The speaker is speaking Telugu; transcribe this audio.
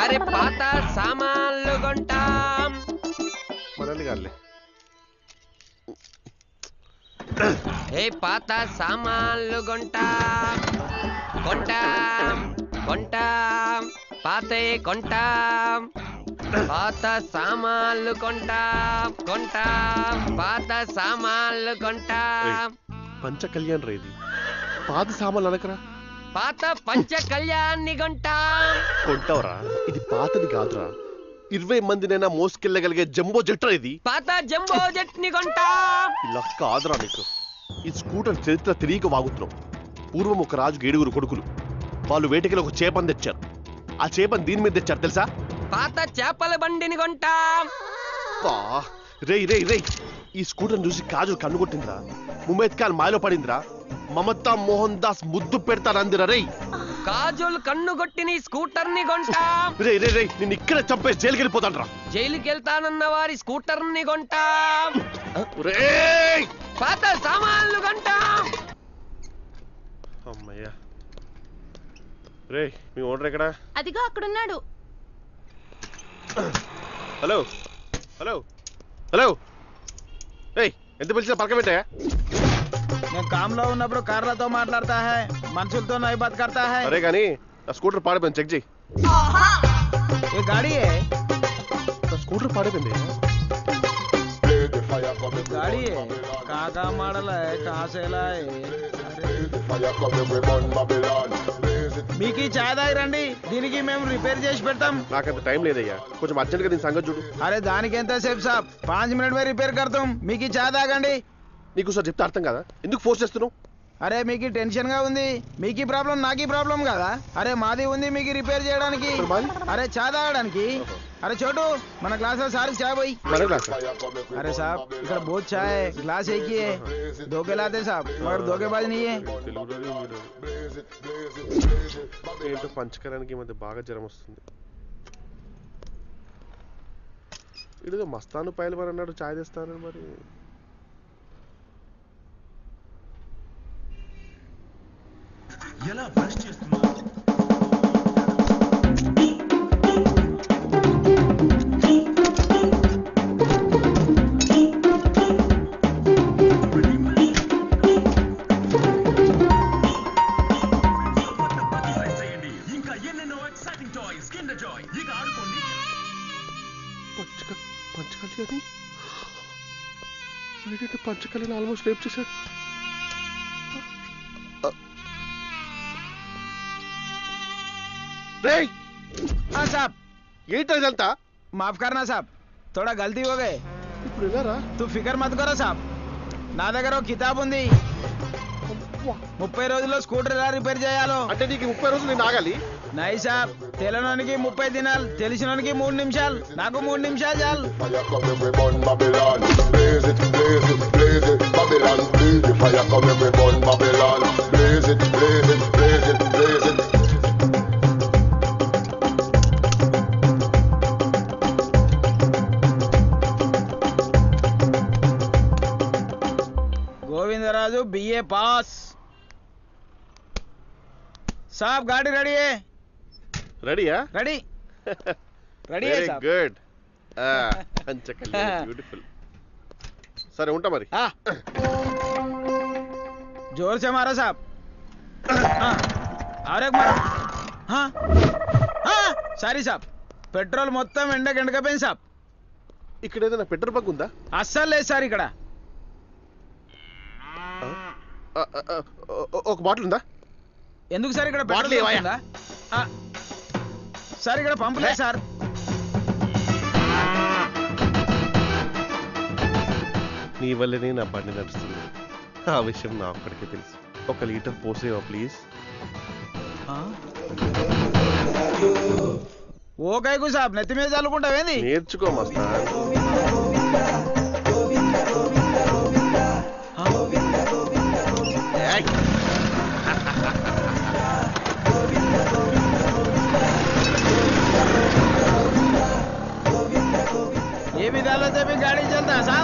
అరే పాత సామాన్లు కొంటాం మనల్ని కాదులే ఏ పాత సామాన్లు కొంటాం కొంటాం కొంటాం పాతే కొంటాం పాత సామాన్లు కొంటాం కొంటాం పాత సామాన్లు కొంటాం పంచ కళ్యాణ్ రా ఇది పాత సామాన్లు అనకరా పాత పంచ కళ్యాణ్ని కొంటాం కొంటావురా ఇది పాతది కాదురా ఇరవై మందినైనా మోసుకెళ్ళగలిగే జంబో జట్రా ఇది పాత జంబో జెట్ని కొంటాం ఇలా కాదురా నీకు ఈ స్కూటర్ చరిత్ర తిరిగి వాగుతున్నావు పూర్వం ఒక రాజుకి ఏడుగురు కొడుకులు వాళ్ళు వేటకిలో ఒక చేపని తెచ్చారు ఆ చేపని దీని మీద తెచ్చారు తెలుసా పాత చేపల బండిని కొంటాం బా రేయ్ రేయ్ రేయ్ ఈ స్కూటర్ చూసి కాజు కన్ను కొట్టిందిరా ముమేద్ ఖాన్ మాయలో పడిందిరా మమతా మోహన్ దాస్ ముద్దు పెడతారందిరా రేయ్ కాజుల్ కన్ను కొట్టిన ఈ స్కూటర్ ని కొంటాం రేయ్ రేయ్ రేయ్ నిన్ను ఇక్కడే చంపేసి జైలుకి వెళ్ళిపోతాను జైలుకి వెళ్తానన్న వారి స్కూటర్ ని కొంటాం రేయ్ పాత సామాన్లు కొంటాం అమ్మయ్యా రేయ్ మీ ఓనర్ ఎక్కడా అదిగో అక్కడున్నాడు హలో హలో హలో రేయ్ ఎంత పిలిచినా పలక పెట్టా నేను కామ్లో ఉన్నప్పుడు కార్లతో మాట్లాడతా హై మనుషులతో నై బాత్ करता है అరే కానీ నా స్కూటర్ పాడిపోయింది చెక్ చేయి ये गाड़ी है నా స్కూటర్ పాడిపోయింది गाड़ी है कहाँ कहाँ मॉडल है कहाँ से लाए మీకు ఈ చాయ్ దాగి రండి దీనికి మేము రిపేర్ చేసి పెడతాం నాకంత టైం లేదయ్యా కొంచెం అర్జెంట్గా దీని సంగతి చూడు అరే దానికి ఎంత సేపు సాబ్ పాంచ్ మినిట్ మే రిపేర్ కడతాం మీకు ఈ చాయ్ తాగండి నీకు సార్ చెప్తే అర్థం కదా ఎందుకు ఫోర్స్ చేస్తున్నావు అరే మీకు టెన్షన్ గా ఉంది మీకు ఈ ప్రాబ్లం నాకు ఈ ప్రాబ్లం కదా అరే మాది ఉంది మీకు రిపేర్ చేయడానికి మరి మాది? అరే చాయ్ తాగడానికి అరే చోటు మన గ్లాస్ లో సార్ చాయ్ పోయి మన క్లాస్ अरे साहब इधर बहुत चाय है ग्लास एक ही है धोखे लाते साहब मगर धोखेबाज नहीं है ఏంటో పంచకరానికి ఈ మధ్య బాగా జ్వరం వస్తుంది ఇదిగో మస్తాను పైలు అన్నాడు చాయ్ తెస్తానని మరి ఎలా బ్రష్ చేస్తున్నా చేయండి ఇంకా ఎన్నెన్నో ఎక్సైటింగ్ టాయ్స్ కిండర్ జాయ్ ఇక ఆడుకోండి పంచక పంచకలి అని వీడైతే పంచకలిని ఆల్మోస్ట్ రేప్ చేశాడు రేయ్ हाँ साहब ఏంటో ఇదంతా माफ करना साहब थोड़ा गलती हो गए ఇప్పుడు ఎలా రా तू फिकर मत करो साहब నా దగ్గర ఒక కితాబ్ ఉంది ముప్పై రోజుల్లో స్కూటర్ ఎలా రిపేర్ చేయాలో అంటే నీకు ముప్పై రోజులు నేను ఆగాలి నై సాబ్ తెలియనోనికి ముప్పై దినాలు తెలిసినోనికి మూడు నిమిషాలు నాకు మూడు నిమిషాలు చాలు Fire come we burn Babylon. Blaze it, blaze it, blaze it, Babylon. Blaze the fire come we burn Babylon. Blaze it, blaze it, blaze it, blaze it. Govindaraju BA pass సాబ్ గాడి రెడీ है రెడీయా రెడీ రెడీ है వెరీ సాబ్ గుడ్ పంచకలి బ్యూటిఫుల్ సరే ఉంటా మరి हाँ जोर से मारो साहब हाँ और एक मारो हाँ हाँ సారీ సాబ్ పెట్రోల్ మొత్తం ఎండకి ఎండకపోయింది సాబ్ ఇక్కడ ఏదైనా పెట్రోల్ బంక్ ఉందా అస్సలు లేదు సార్ ఇక్కడ ఆ, ఆ, ఆ, ఓ- ఒక బాటిల్ ఉందా ఎందుకు సార్ ఇక్కడ బాటిల్ పెట్రోల్ ఏవయ్యా? దొరుకుతుందా? ఆ, సార్ ఇక్కడ పంపలేదు సార్ నీ వల్లనే నా బండి నడుస్తుంది ఆ విషయం నా ఒక్కడికే తెలుసు ఒక లీటర్ పోసేవా ప్లీజ్ ఓ కైకు సాబ్ నెత్తి మీద చల్లుకుంటావేంది నేర్చుకో మస్తా ఏయ్! ये विद्यालय से भी गाड़ी चलता है साहब